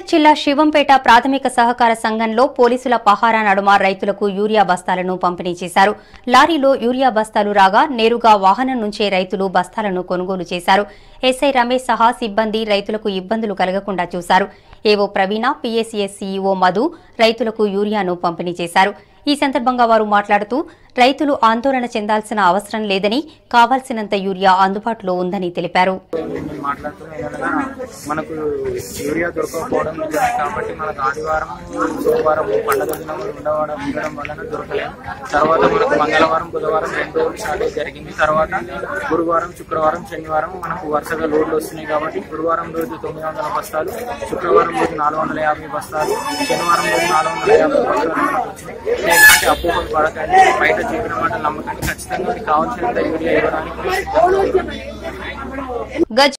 మెదక్ జిల్లా శివంపేట ప్రాథమిక సహకార సంఘంలో పోలీసుల పహారా నడుమ రైతులకు యూరియా బస్తాలను పంపిణీ చేశారు లారీలో యూరియా బస్తాలు రాగా నేరుగా వాహనం నుంచే రైతులు బస్తాలను కొనుగోలు చేశారు ఎస్ఐ రమేష్ సహా సిబ్బంది రైతులకు ఇబ్బందులు కలగకుండా చూశారు ఏవో ప్రవీణ పీఎస్సీఎస్ సీఈఓ మధు రైతులకు యూరియాను పంపిణీ చేశారు ఈ సందర్భంగా వారు మాట్లాడుతూ రైతులు ఆందోళన చెందాల్సిన అవసరం లేదని కావాల్సినంత యూరియా అందుబాటులో ఉందని తెలిపారు మేము మాట్లాడుతున్నాం ఏదైనా మనకు యూరియా దొరకకపోవడం నిజమే కాబట్టి మనకు ఆదివారం సోమవారం పండుగ దినం ఉండవడం ఉండడం వలన దొరకలేదు తర్వాత మనకు మంగళవారం బుధవారం రెండు రోజులు షార్టేజ్ జరిగింది తర్వాత గురువారం శుక్రవారం శనివారం మనకు వరుసగా లోడ్లు వస్తున్నాయి కాబట్టి గురువారం రోజు తొమ్మిది వందల బస్తాలు శుక్రవారం రోజు నాలుగు వందల యాభై బస్తాలు శనివారం రోజు నాలుగు వందల యాభై బస్తాలు మనకు వచ్చినాయి ఎలాంటి అపోహలు పడకండి బయట చెప్పిన మాట నమ్మకండి ఖచ్చితంగా మీకు కావాల్సినంత యూరియా ఇవ్వడానికి మేము సిద్ధంగా ఉన్నాం. గజ్